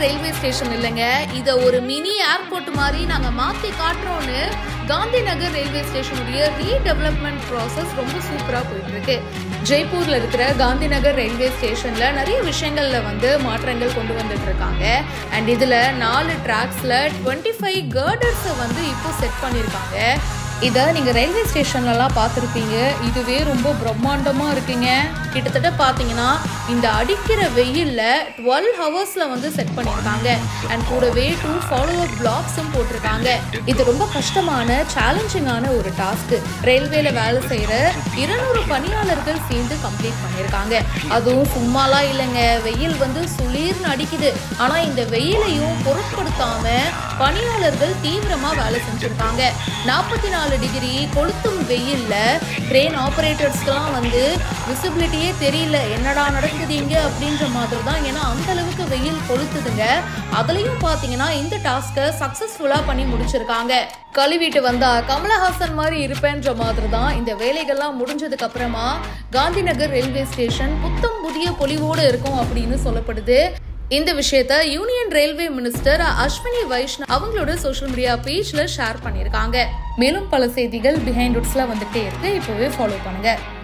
railway station இல்லைங்க இதை ஒரு மினி ஏர்போர்ட் மாதிரி நாங்க மாத்தி காட்டுறோம்னு காந்தி நகர் ரயில்வே ஸ்டேஷனுடைய ரீடெவலப்மெண்ட் ப்ராசஸ் ரொம்ப சூப்பரா போயிட்டு இருக்கு ஜெய்ப்பூர்ல இருக்கிற காந்தி நகர் ரயில்வே ஸ்டேஷன்ல நிறைய விஷயங்கள்ல வந்து மாற்றங்கள் கொண்டு வந்துட்டு இருக்காங்க அண்ட் இதுல நாலு டிராக்ஸ்ல டுவெண்ட்டி ஃபைவ் கேர்டர்ஸை வந்து இப்போ செட் பண்ணியிருக்காங்க இதை நீங்கள் ரயில்வே ஸ்டேஷன்லலாம் பார்த்துருப்பீங்க இதுவே ரொம்ப பிரம்மாண்டமாக இருக்குங்க கிட்டத்தட்ட பார்த்தீங்கன்னா இந்த அடிக்கிற வெயிலில் டுவெல் ஹவர்ஸில் வந்து செட் பண்ணியிருக்காங்க அண்ட் கூடவே டூ ஃபாலோ அப் பிளாக்ஸும் போட்டிருக்காங்க இது ரொம்ப கஷ்டமான சேலஞ்சிங்கான ஒரு டாஸ்க்கு ரயில்வேல வேலை செய்கிற இருநூறு பணியாளர்கள் சேர்ந்து கம்ப்ளீட் பண்ணியிருக்காங்க அதுவும் சும்மாலாம் இல்லைங்க வெயில் வந்து சுளீர்னு அடிக்குது ஆனால் இந்த வெயிலையும் பொருட்படுத்தாம பணியாளர்கள் தீவிரமாக வேலை செஞ்சுருக்காங்க நாற்பத்தி நாலு டிகிரி கொளுத்தும் வெயில்ல ட்ரெயின் ஆப்ரேட்டர்ஸ்க்கெல்லாம் வந்து விசிபிலிட்டியே தெரியல என்னடா நடக்குது இங்க அப்படின்ற மாதிரி தான் ஏன்னா அந்த அளவுக்கு வெயில் கொளுத்துதுங்க அதுலயும் பாத்தீங்கன்னா இந்த டாஸ்க்கை சக்சஸ்ஃபுல்லா பண்ணி முடிச்சிருக்காங்க கழுவிட்டு வந்தா கமலஹாசன் மாதிரி இருப்பேன்ற மாதிரி தான் இந்த வேலைகள்லாம் முடிஞ்சதுக்கு அப்புறமா காந்தி நகர் ரயில்வே ஸ்டேஷன் புத்தம் புதிய பொலிவோடு இருக்கும் அப்படின்னு சொல்லப்படுது இந்த விஷயத்த union railway minister Ashwini Vaishnaw அவங்களோட சோஷியல் மீடியா பேஜ்ல ஷேர் பண்ணியிருக்காங்க மேலும் பல செய்திகள் பிஹைண்ட் உட்ஸ்ல வந்துட்டே இருக்கு இப்போவே ஃபாலோ பண்ணுங்க